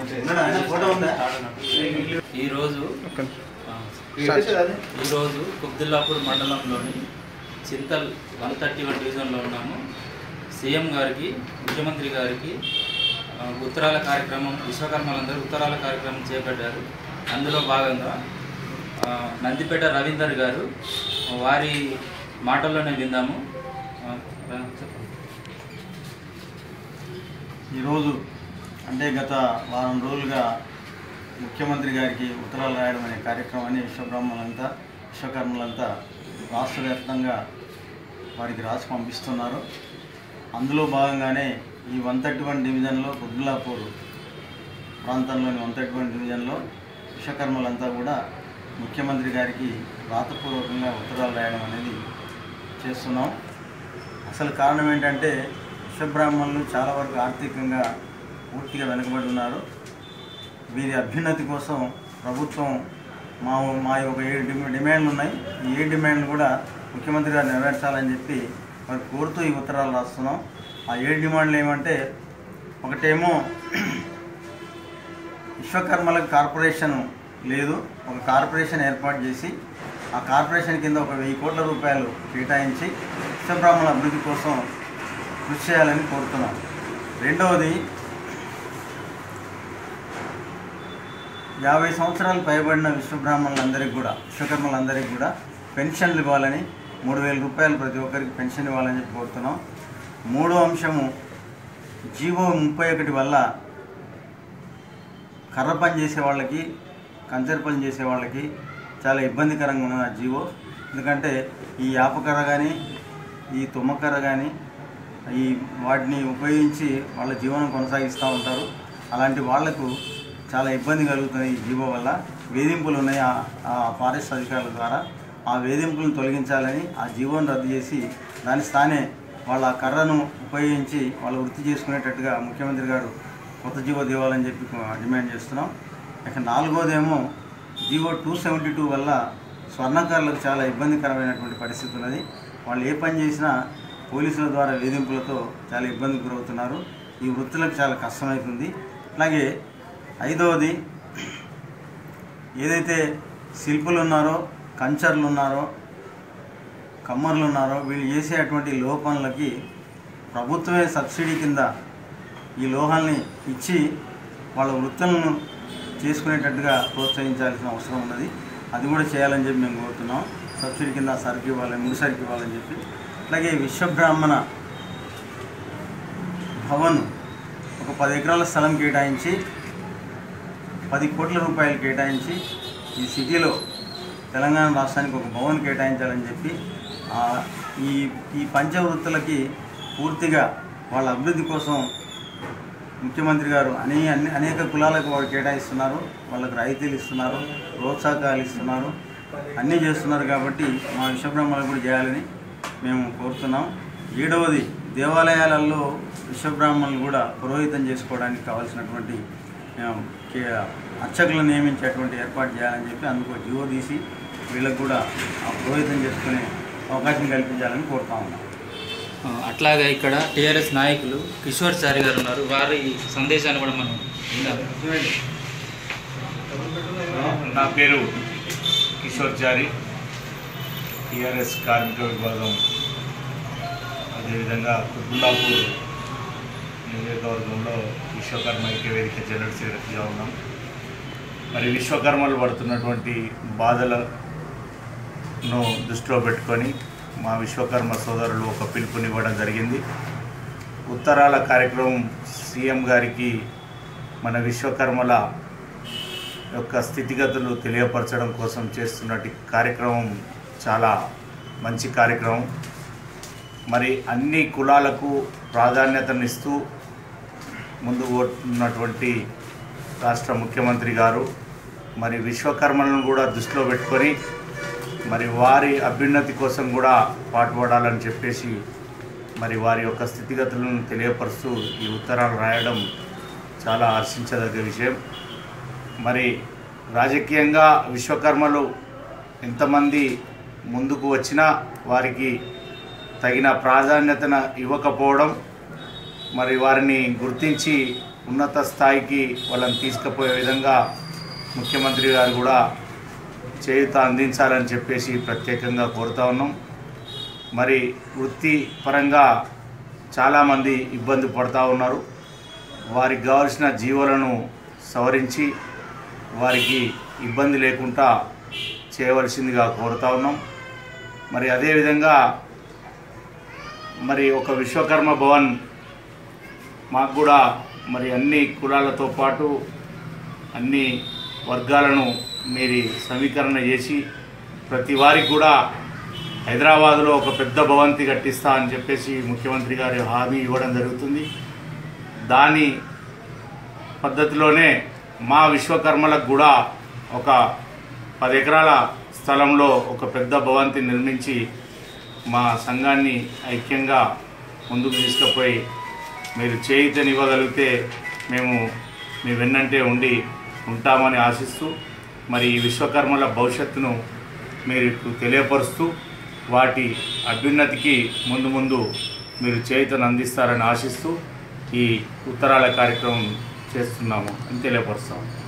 photo ఉందా ఈరోజు ఈరోజు కుబ్దుల్లాపూర్ మండలంలోని చింతల్ వన్ థర్టీ వన్ డివిజన్లో ఉన్నాము సీఎం గారికి ముఖ్యమంత్రి గారికి ఆ, ఉత్తరాల కార్యక్రమం విశ్వకర్మలందరూ ఉత్తరాల కార్యక్రమం చేపట్టారు అందులో భాగంగా ఆ, నందిపేట రవీందర్ గారు వారి మాటల్లోనే విందాము ఆ, చెప్పండి ఈరోజు అంటే గత వారం రోజులుగా ముఖ్యమంత్రి గారికి ఉత్తరాలు రాయడం అనే కార్యక్రమాన్ని విశ్వబ్రహ్మలంతా విశ్వకర్మలంతా రాష్ట్ర వ్యాప్తంగా వారికి రాసి పంపిస్తున్నారు అందులో భాగంగానే ఈ వన్ థర్టీ వన్ డివిజన్లో కుద్బులాపూర్ ప్రాంతంలోని వన్ థర్టీ వన్ డివిజన్లో విశ్వకర్మలంతా కూడా ముఖ్యమంత్రి గారికి రాతపూర్వకంగా ఉత్తరాలు రాయడం అనేది చేస్తున్నాం అసలు కారణం ఏంటంటే విశ్వబ్రాహ్మణులు చాలా వరకు ఆర్థికంగా పూర్తిగా వెనుకబడి ఉన్నారు వీరి అభ్యున్నతి కోసం ప్రభుత్వం మా మా యొక్క ఏడు డిమా- డిమాండ్లు ఉన్నాయి ఈ ఏ డిమాండ్లు కూడా ముఖ్యమంత్రి గారు నెరవేర్చాలని చెప్పి మరి కోరుతూ ఈ ఉత్తరాలు రాస్తున్నాం ఆ ఏడు డిమాండ్లు ఏమంటే ఒకటేమో విశ్వకర్మలకు కార్పొరేషన్ లేదు ఒక కార్పొరేషన్ ఏర్పాటు చేసి ఆ కార్పొరేషన్ కింద ఒక వెయ్యి కోట్ల రూపాయలు కేటాయించి విశ్వబ్రాహ్మణుల అభివృద్ధి కోసం కృషి చేయాలని కోరుతున్నాం రెండవది యాభై సంవత్సరాలు పైబడిన విశ్వబ్రాహ్మణులందరికీ కూడా విశ్వకర్మలందరికీ కూడా పెన్షన్లు ఇవ్వాలని మూడు వేల రూపాయలు ప్రతి ఒక్కరికి పెన్షన్ ఇవ్వాలని చెప్పి కోరుతున్నాం మూడో అంశము జీవో ముప్పై ఒకటి వల్ల కర్ర పని చేసే వాళ్ళకి కంచెర పని చేసే వాళ్ళకి చాలా ఇబ్బందికరంగా ఉన్నది ఆ జీవో ఎందుకంటే ఈ యాపకర్ర కానీ ఈ తుమ్మకర్ర కానీ ఈ వాటిని ఉపయోగించి వాళ్ళ జీవనం కొనసాగిస్తూ ఉంటారు అలాంటి వాళ్లకు చాలా ఇబ్బంది కలుగుతుంది ఈ జీవో వల్ల వేధింపులు ఉన్నాయి ఆ- ఆ ఫారెస్ట్ అధికారుల ద్వారా ఆ వేధింపులను తొలగించాలని ఆ జీవోను రద్దు చేసి దాని స్థానే వాళ్ళ ఆ కర్రను ఉపయోగించి వాళ్ళు వృత్తి చేసుకునేటట్టుగా ముఖ్యమంత్రి గారు కొత్త జీవో దేవాలని చెప్పి డిమాండ్ చేస్తున్నాం ఇక నాలుగోదేమో జీవో టూ సెవెంటీ టూ వల్ల స్వర్ణకారులకు చాలా ఇబ్బందికరమైనటువంటి పరిస్థితి ఉన్నది వాళ్ళు ఏ పని చేసినా పోలీసుల ద్వారా వేధింపులతో చాలా ఇబ్బందికి గురవుతున్నారు ఈ వృత్తులకు చాలా కష్టమవుతుంది అలాగే ఐదవది ఏదైతే శిల్పులు ఉన్నారో కంచర్లు ఉన్నారో కమ్మర్లు ఉన్నారో వీళ్ళు చేసేటువంటి లోపనులకి ప్రభుత్వమే సబ్సిడీ కింద ఈ లోహాల్ని ఇచ్చి వాళ్ళ వృత్తులను చేసుకునేటట్టుగా ప్రోత్సహించాల్సిన అవసరం ఉన్నది అది కూడా చేయాలని చెప్పి మేము కోరుతున్నాం సబ్సిడీ కింద సరుకు ఇవ్వాలని ముడి సరుకు ఇవ్వాలని చెప్పి అలాగే విశ్వబ్రాహ్మణ భవన్ ఒక పది ఎకరాల స్థలం కేటాయించి పది కోట్ల రూపాయలు కేటాయించి ఈ సిటీలో తెలంగాణ రాష్ట్రానికి ఒక భవన్ కేటాయించాలని చెప్పి ఆ, ఈ ఈ పంచవృత్తులకి పూర్తిగా వాళ్ళ అభివృద్ధి కోసం ముఖ్యమంత్రి గారు అనే అన్ని అనేక కులాలకు వాడు కేటాయిస్తున్నారు వాళ్ళకి రాయితీలు ఇస్తున్నారు ప్రోత్సాహకాలు ఇస్తున్నారు అన్నీ చేస్తున్నారు కాబట్టి మా విశ్వబ్రహ్మలు కూడా చేయాలని మేము కోరుతున్నాం ఏడవది దేవాలయాలలో విశ్వబ్రాహ్మణులు కూడా పురోహితం చేసుకోవడానికి కావాల్సినటువంటి ఆ, కే- అర్చకులను నియమించేటువంటి ఏర్పాటు చేయాలని చెప్పి అందుకు ఒక జీవో తీసి వీళ్ళకు కూడా ఆ పురోహితం చేసుకునే అవకాశం కల్పించాలని కోరుతా ఉన్నాం ఆ, అట్లాగే ఇక్కడ టీఆర్ఎస్ నాయకులు కిషోర్ చారి గారు ఉన్నారు వారి సందేశాన్ని కూడా మనం విందాం నా పేరు కిషోర్ చారి టిఆర్ఎస్ కార్మిక విభాగం అదేవిధంగా కుత్బుల్లాపూర్ నియోజకవర్గంలో విశ్వకర్మ ఐక్య వేదిక జనరల్ సెక్రటరీగా ఉన్నాం మరి విశ్వకర్మలు పడుతున్నటువంటి బాధలను దృష్టిలో పెట్టుకొని మా విశ్వకర్మ సోదరులు ఒక పిలుపునివ్వడం జరిగింది ఉత్తరాల కార్యక్రమం సీఎం గారికి మన విశ్వకర్మల యొక్క స్థితిగతులు తెలియపరచడం కోసం చేస్తున్నటి కార్యక్రమం చాలా మంచి కార్యక్రమం మరి అన్ని కులాలకు ప్రాధాన్యతనిస్తూ ముందుకు ఉన్నటువంటి రాష్ట్ర ముఖ్యమంత్రి గారు మరి విశ్వకర్మలను కూడా దృష్టిలో పెట్టుకొని మరి వారి అభ్యున్నతి కోసం కూడా పాటుపడాలని చెప్పేసి మరి వారి యొక్క స్థితిగతులను తెలియపరుస్తూ ఈ ఉత్తరాలు రాయడం చాలా హర్షించదగ్గ విషయం మరి రాజకీయంగా విశ్వకర్మలు ఎంతమంది ముందుకు వచ్చినా వారికి తగిన ప్రాధాన్యతను ఇవ్వకపోవడం మరి వారిని గుర్తించి ఉన్నత స్థాయికి వాళ్ళని తీసుకుపోయే విధంగా ముఖ్యమంత్రి గారు కూడా చేయుత అందించాలని చెప్పేసి ప్రత్యేకంగా కోరుతా ఉన్నాం మరి వృత్తిపరంగా చాలామంది ఇబ్బంది పడుతూ ఉన్నారు వారికి కావలసిన జీవులను సవరించి వారికి ఇబ్బంది లేకుండా చేయవలసిందిగా కోరుతా ఉన్నాం మరి అదేవిధంగా మరి ఒక విశ్వకర్మ భవన్ మాకు కూడా మరి అన్ని కులాలతో పాటు అన్ని వర్గాలను మీరు సమీకరణ చేసి ప్రతి వారికి కూడా హైదరాబాదులో ఒక పెద్ద భవంతి కట్టిస్తా అని చెప్పేసి ముఖ్యమంత్రి గారు హామీ ఇవ్వడం జరుగుతుంది దాని పద్ధతిలోనే మా విశ్వకర్మలకు కూడా ఒక పది ఎకరాల స్థలంలో ఒక పెద్ద భవంతి నిర్మించి మా సంఘాన్ని ఐక్యంగా ముందుకు తీసుకుపోయి మీరు చేయితనివ్వగలిగితే మేము మీ వెన్నంటే ఉండి ఉంటామని ఆశిస్తూ మరి ఈ విశ్వకర్మల భవిష్యత్తును మీరు తెలియపరుస్తూ వాటి అభ్యున్నతికి ముందు ముందు మీరు చేయుతను అందిస్తారని ఆశిస్తూ ఈ ఉత్తరాల కార్యక్రమం చేస్తున్నాము అని తెలియపరుస్తాము